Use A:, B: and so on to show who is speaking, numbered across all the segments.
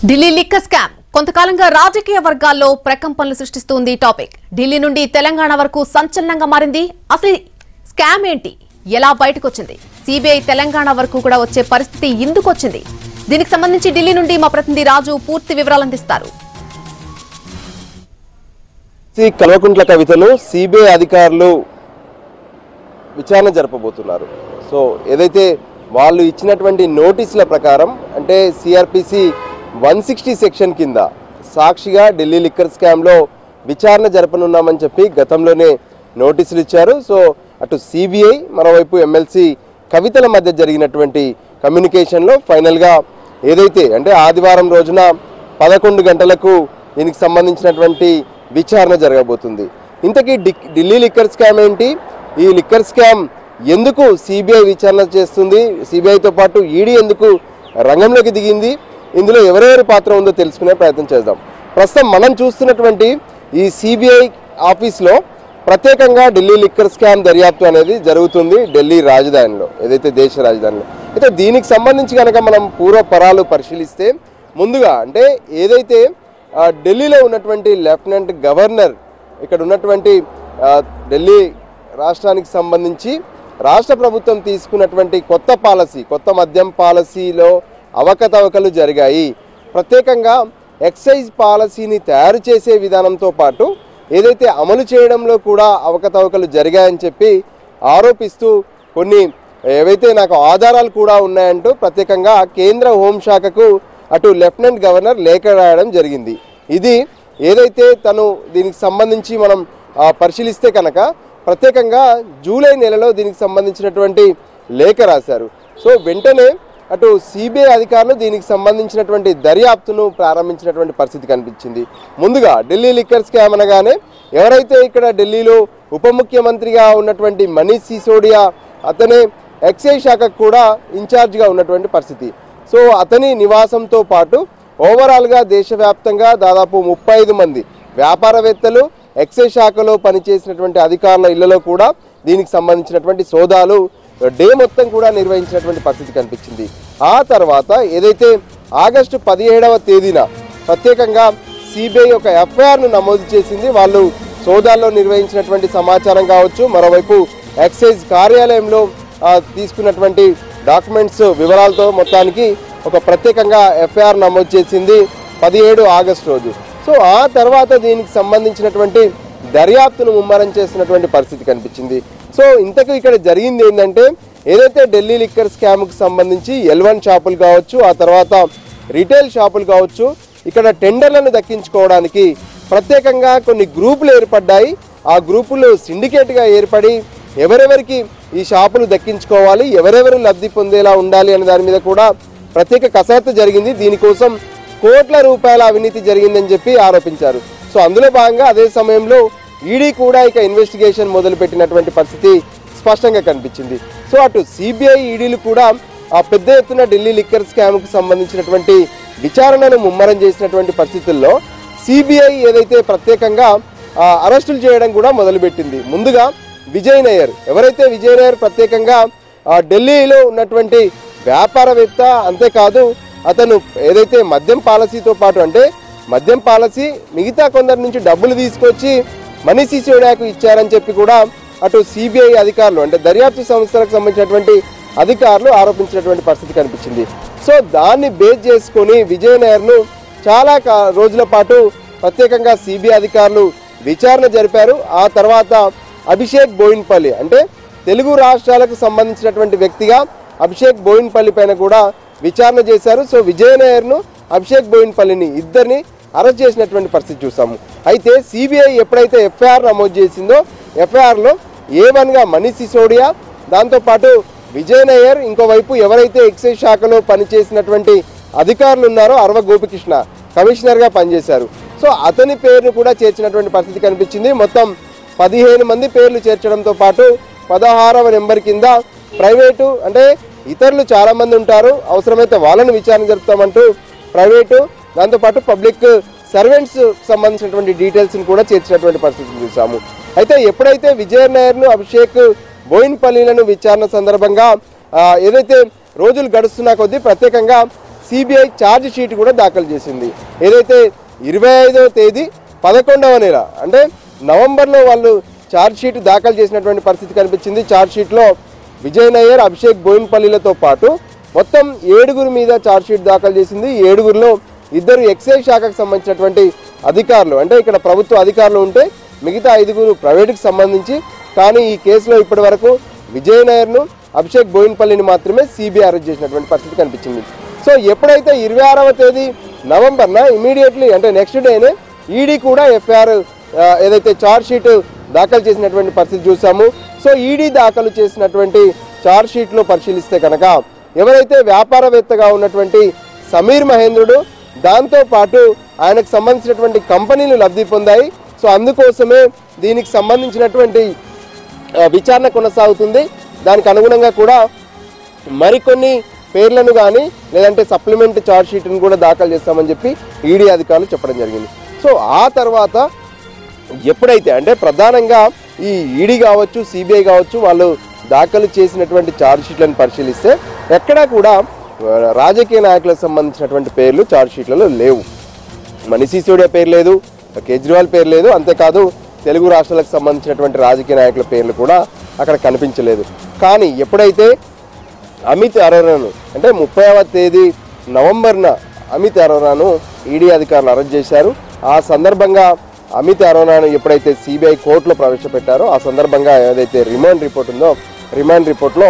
A: Delhi liquor scam కొంతకాలంగా రాజకీయ వర్గాల్లో ప్రకంపనలు సృష్టిస్తుంది ఈ టాపిక్ ఢిల్లీ నుండి తెలంగాణ వరకు సంచలనంగా మారింది అసలు ఈ స్కామ్ ఏంటి ఎలా బయటకు వచ్చింది సిబిఐ తెలంగాణ వరకు కూడా వచ్చే పరిస్థితి ఎందుకు వచ్చింది దీనికి సంబంధించి ఢిల్లీ నుండి మా ప్రతినిధి రాజు పూర్తి వివరాలు అందిస్తారు
B: సి కల్వకుంట్ల కవితను సిబిఐ అధికారులు విచారణ జరపబోతున్నారు సో ఏదైతే వాళ్ళు ఇచ్చినటువంటి నోటీసుల ప్రకారం అంటే సిఆర్పిసి వన్ సిక్స్టీ సెక్షన్ కింద సాక్షిగా ఢిల్లీ లిక్కర్ స్కామ్లో విచారణ జరపనున్నామని చెప్పి గతంలోనే నోటీసులు ఇచ్చారు సో అటు సిబిఐ మరోవైపు ఎమ్మెల్సీ కవితల మధ్య జరిగినటువంటి కమ్యూనికేషన్లో ఫైనల్గా ఏదైతే అంటే ఆదివారం రోజున పదకొండు గంటలకు దీనికి సంబంధించినటువంటి విచారణ జరగబోతుంది ఇంతకీ డి- ఢిల్లీ లిక్కర్ స్కామ్ ఏంటి ఈ లిక్కర్ స్కామ్ ఎందుకు సిబిఐ విచారణ చేస్తుంది సిబిఐతో పాటు ఈడీ ఎందుకు రంగంలోకి దిగింది ఇందులో ఎవరెవరి పాత్ర ఉందో తెలుసుకునే ప్రయత్నం చేద్దాం ప్రస్తుతం మనం చూస్తున్నటువంటి ఈ సిబిఐ ఆఫీస్లో ప్రత్యేకంగా ఢిల్లీ లిక్కర్ స్కామ్ దర్యాప్తు అనేది జరుగుతుంది ఢిల్లీ రాజధానిలో ఏదైతే దేశ రాజధానిలో అయితే దీనికి సంబంధించి కనుక మనం పూర్వపరాలు పరిశీలిస్తే ముందుగా అంటే ఏదైతే ఆ, ఢిల్లీలో ఉన్నటువంటి లెఫ్టినెంట్ గవర్నర్ ఇక్కడ ఉన్నటువంటి ఆ, ఢిల్లీ రాష్ట్రానికి సంబంధించి రాష్ట్ర ప్రభుత్వం తీసుకున్నటువంటి కొత్త పాలసీ కొత్త మద్యం పాలసీలో అవకతవకలు జరిగాయి ప్రత్యేకంగా ఎక్సైజ్ పాలసీని తయారు చేసే విధానంతో పాటు ఏదైతే అమలు చేయడంలో కూడా అవకతవకలు జరిగాయని చెప్పి ఆరోపిస్తూ కొన్ని ఏవైతే నాకు ఆధారాలు కూడా ఉన్నాయంటూ ప్రత్యేకంగా కేంద్ర హోంశాఖకు అటు లెఫ్టినెంట్ గవర్నర్ లేఖ రాయడం జరిగింది ఇది ఏదైతే తను దీనికి సంబంధించి మనం ఆ, పరిశీలిస్తే కనుక ప్రత్యేకంగా జూలై నెలలో దీనికి సంబంధించినటువంటి లేఖ రాశారు సో వెంటనే అటు సిబిఐ అధికారులు దీనికి సంబంధించినటువంటి దర్యాప్తును ప్రారంభించినటువంటి పరిస్థితి కనిపించింది ముందుగా ఢిల్లీ లిక్కర్ స్కామ్ అనగానే ఎవరైతే ఇక్కడ ఢిల్లీలో ఉప ముఖ్యమంత్రిగా ఉన్నటువంటి మనీష్ సిసోడియా అతనే ఎక్సైజ్ శాఖకు కూడా ఇన్ఛార్జ్గా ఉన్నటువంటి పరిస్థితి సో అతని నివాసంతో పాటు ఓవరాల్గా దేశవ్యాప్తంగా దాదాపు ముప్పై ఐదు మంది వ్యాపారవేత్తలు ఎక్సైజ్ శాఖలో పనిచేసినటువంటి అధికారుల ఇళ్లలో కూడా దీనికి సంబంధించినటువంటి సోదాలు డే మొత్తం కూడా నిర్వహించినటువంటి పరిస్థితి కనిపించింది ఆ తర్వాత ఏదైతే ఆగస్టు పదిహేడవ తేదీన ప్రత్యేకంగా సిబిఐ ఒక ఎఫ్ఐఆర్ను నమోదు చేసింది వాళ్ళు సోదాల్లో నిర్వహించినటువంటి సమాచారం కావచ్చు మరోవైపు ఎక్సైజ్ కార్యాలయంలో ఆ, తీసుకున్నటువంటి డాక్యుమెంట్స్ వివరాలతో మొత్తానికి ఒక ప్రత్యేకంగా ఎఫ్ఐఆర్ నమోదు చేసింది పదిహేడు ఆగస్టు రోజు సో ఆ తర్వాత దీనికి సంబంధించినటువంటి దర్యాప్తును ముమ్మరం చేస్తున్నటువంటి పరిస్థితి కనిపించింది సో ఇంతకు ఇక్కడ జరిగింది ఏంటంటే ఏదైతే ఢిల్లీ లిక్కర్ స్కామ్కి సంబంధించి ఎల్వన్ షాపులు కావచ్చు ఆ తర్వాత రీటైల్ షాపులు కావచ్చు ఇక్కడ టెండర్లను దక్కించుకోవడానికి ప్రత్యేకంగా కొన్ని గ్రూపులు ఏర్పడ్డాయి ఆ గ్రూపులు సిండికేట్గా ఏర్పడి ఎవరెవరికి ఈ షాపులు దక్కించుకోవాలి ఎవరెవరు లబ్ధి పొందేలా ఉండాలి అనే దాని మీద కూడా ప్రత్యేక కసరత్తు జరిగింది దీనికోసం కోట్ల రూపాయల అవినీతి జరిగిందని చెప్పి ఆరోపించారు సో అందులో భాగంగా అదే సమయంలో ఈడీ కూడా ఇక ఇన్వెస్టిగేషన్ మొదలుపెట్టినటువంటి పరిస్థితి స్పష్టంగా కనిపించింది సో అటు సిబిఐ ఈడీలు కూడా ఆ పెద్ద ఎత్తున ఢిల్లీ లిక్కర్ స్కామ్కు సంబంధించినటువంటి విచారణను ముమ్మరం చేసినటువంటి పరిస్థితుల్లో సిబిఐ ఏదైతే ప్రత్యేకంగా ఆ, అరెస్టులు చేయడం కూడా మొదలుపెట్టింది ముందుగా విజయ్ నయ్యర్ ఎవరైతే విజయ్ నయ్యర్ ప్రత్యేకంగా ఆ, ఢిల్లీలో ఉన్నటువంటి వ్యాపారవేత్త అంతేకాదు అతను ఏదైతే మద్యం పాలసీతో పాటు అంటే మద్యం పాలసీ మిగతా కొందరి నుంచి డబ్బులు తీసుకొచ్చి మనీష్ సిసోడియాకు ఇచ్చారని చెప్పి కూడా అటు సిబిఐ అధికారులు అంటే దర్యాప్తు సంస్థలకు సంబంధించినటువంటి అధికారులు ఆరోపించినటువంటి పరిస్థితి కనిపించింది సో దాన్ని బేస్ చేసుకొని విజయ్ నయర్ను చాలా కా- రోజుల పాటు ప్రత్యేకంగా సిబిఐ అధికారులు విచారణ జరిపారు ఆ తర్వాత అభిషేక్ బోయిన్పల్లి అంటే తెలుగు రాష్ట్రాలకు సంబంధించినటువంటి వ్యక్తిగా అభిషేక్ బోయిన్పల్లి పైన కూడా విచారణ చేశారు సో విజయ్ నయర్ను అభిషేక్ బోయిన్పల్లిని ఇద్దరిని అరెస్ట్ చేసినటువంటి పరిస్థితి చూసాము అయితే సిబిఐ ఎప్పుడైతే ఎఫ్ఐఆర్ నమోదు చేసిందో ఎఫ్ఐఆర్లో ఏ వన్గా మనీష్ సిసోడియా దాంతోపాటు విజయ్ నయ్యర్ ఇంకోవైపు ఎవరైతే ఎక్సైజ్ శాఖలో పనిచేసినటువంటి అధికారులు ఉన్నారో అరవ గోపికృష్ణ కమిషనర్గా పనిచేశారు సో అతని పేరును కూడా చేర్చినటువంటి పరిస్థితి కనిపించింది మొత్తం పదిహేను మంది పేర్లు చేర్చడంతో పాటు పదహారవ నెంబర్ కింద ప్రైవేటు అంటే ఇతరులు చాలా మంది ఉంటారు అవసరమైతే వాళ్ళని విచారణ జరుపుతామంటూ ప్రైవేటు దాంతోపాటు పబ్లిక్ సర్వెంట్స్ సంబంధించినటువంటి డీటెయిల్స్ని కూడా చేర్చినటువంటి పరిస్థితిని చూసాము అయితే ఎప్పుడైతే విజయ్ నాయర్ను అభిషేక్ బోయిన్పల్లిలను విచారణ సందర్భంగా ఆ, ఏదైతే రోజులు గడుస్తున్న కొద్దీ ప్రత్యేకంగా సిబిఐ ఛార్జ్ షీట్ కూడా దాఖలు చేసింది ఏదైతే ఇరవై ఐదవ తేదీ పదకొండవ నెల అంటే నవంబర్లో వాళ్ళు ఛార్జ్ షీట్ దాఖలు చేసినటువంటి పరిస్థితి కనిపించింది ఛార్జ్ షీట్లో విజయ్ నయ్యర్ అభిషేక్ బోయిన్పల్లిలతో పాటు మొత్తం ఏడుగురు మీద ఛార్జ్ షీట్ దాఖలు చేసింది ఈ ఏడుగురిలో ఇద్దరు ఎక్సైజ్ శాఖకు సంబంధించినటువంటి అధికారులు అంటే ఇక్కడ ప్రభుత్వ అధికారులు ఉంటే మిగతా ఐదుగురు ప్రైవేటుకి సంబంధించి కానీ ఈ కేసులో ఇప్పటి వరకు విజయ్ నాయర్ను అభిషేక్ బోయిన్పల్లిని మాత్రమే సిబిఐ అరెస్ట్ చేసినటువంటి పరిస్థితి కనిపించింది సో ఎప్పుడైతే ఇరవై ఆరవ తేదీ నవంబర్న ఇమీడియట్లీ అంటే నెక్స్ట్ డేనే ఈడీ కూడా ఎఫ్ఐఆర్ ఏదైతే ఛార్జ్ షీట్ దాఖలు చేసినటువంటి పరిస్థితి చూసాము సో ఈడీ దాఖలు చేసినటువంటి ఛార్జ్ షీట్లో పరిశీలిస్తే కనుక ఎవరైతే వ్యాపారవేత్తగా ఉన్నటువంటి సమీర్ మహేంద్రుడు దాంతో పాటు ఆయనకు సంబంధించినటువంటి కంపెనీలు లబ్ధి పొందాయి సో అందుకోసమే దీనికి సంబంధించినటువంటి ఆ, విచారణ కొనసాగుతుంది దానికి అనుగుణంగా కూడా మరికొన్ని పేర్లను కానీ లేదంటే సప్లిమెంట్ ఛార్జ్ షీట్ను కూడా దాఖలు చేస్తామని చెప్పి ఈడీ అధికారులు చెప్పడం జరిగింది సో ఆ తర్వాత ఎప్పుడైతే అంటే ప్రధానంగా ఈ ఈడీ కావచ్చు సిబిఐ కావచ్చు వాళ్ళు దాఖలు చేసినటువంటి ఛార్జ్ షీట్లను పరిశీలిస్తే ఎక్కడా కూడా ఆ, రాజకీయ నాయకులకు సంబంధించినటువంటి పేర్లు ఛార్జ్ షీట్లలో లేవు మనీష్ సిసోడియా పేరు లేదు కేజ్రీవాల్ పేరు లేదు అంతేకాదు తెలుగు రాష్ట్రాలకు సంబంధించినటువంటి రాజకీయ నాయకుల పేర్లు కూడా అక్కడ కనిపించలేదు కానీ ఎప్పుడైతే అమిత్ అరోరాను అంటే ముప్పైవ తేదీ నవంబర్న అమిత్ అరోరాను ఈడీ అధికారులు అరెస్ట్ చేశారు ఆ సందర్భంగా అమిత్ అరోరాను ఎప్పుడైతే సిబిఐ కోర్టులో ప్రవేశపెట్టారో ఆ సందర్భంగా ఏదైతే రిమాండ్ రిపోర్ట్ ఉందో రిమాండ్ రిపోర్ట్లో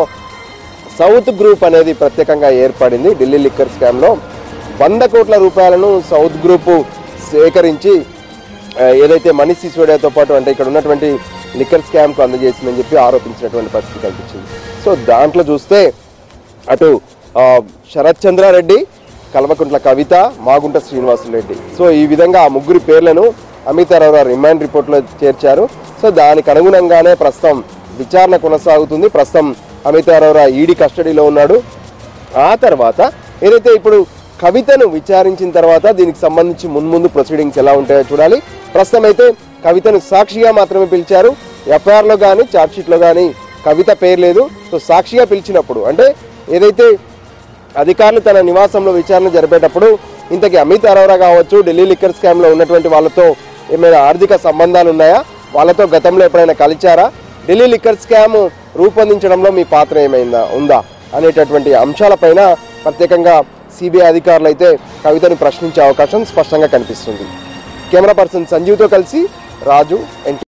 B: సౌత్ గ్రూప్ అనేది ప్రత్యేకంగా ఏర్పడింది ఢిల్లీ లిక్కర్ స్కామ్లో వంద కోట్ల రూపాయలను సౌత్ గ్రూపు సేకరించి ఆ, ఏదైతే మనీష్ సిసోడియాతో పాటు అంటే ఇక్కడ ఉన్నటువంటి లిక్కర్ స్కామ్కు అందజేసిందని చెప్పి ఆరోపించినటువంటి పరిస్థితి కనిపించింది సో దాంట్లో చూస్తే అటు ఆ, శరత్ చంద్రారెడ్డి కల్వకుంట్ల కవిత మాగుంట శ్రీనివాసులు రెడ్డి సో ఈ విధంగా ఆ ముగ్గురి పేర్లను అమిత్ అరోరా రిమాండ్ రిపోర్ట్లో చేర్చారు సో దానికి అనుగుణంగానే ప్రస్తుతం విచారణ కొనసాగుతుంది ప్రస్తుతం అమిత్ అరోరా ఈడీ కస్టడీలో ఉన్నాడు ఆ తర్వాత ఏదైతే ఇప్పుడు కవితను విచారించిన తర్వాత దీనికి సంబంధించి మున్ముందు ప్రొసీడింగ్స్ ఎలా ఉంటాయో చూడాలి ప్రస్తుతం అయితే కవితను సాక్షిగా మాత్రమే పిలిచారు ఎఫ్ఐఆర్లో కానీ ఛార్జ్షీట్లో కానీ కవిత పేరు లేదు సో సాక్షిగా పిలిచినప్పుడు అంటే ఏదైతే అధికారులు తన నివాసంలో విచారణ జరిపేటప్పుడు ఇంతకీ అమిత్ అరోరా కావచ్చు ఢిల్లీ లిక్కర్ స్కామ్లో ఉన్నటువంటి వాళ్ళతో ఏమైనా ఆర్థిక సంబంధాలు ఉన్నాయా వాళ్ళతో గతంలో ఎప్పుడైనా కలిచారా ఢిల్లీ లిక్కర్ స్కామ్ రూపొందించడంలో మీ పాత్ర ఏమైందా ఉందా అనేటటువంటి అంశాలపైన ప్రత్యేకంగా సిబిఐ అధికారులు అయితే కవితను ప్రశ్నించే అవకాశం స్పష్టంగా కనిపిస్తుంది కెమెరా పర్సన్ సంజీవ్తో కలిసి రాజు ఎన్టీ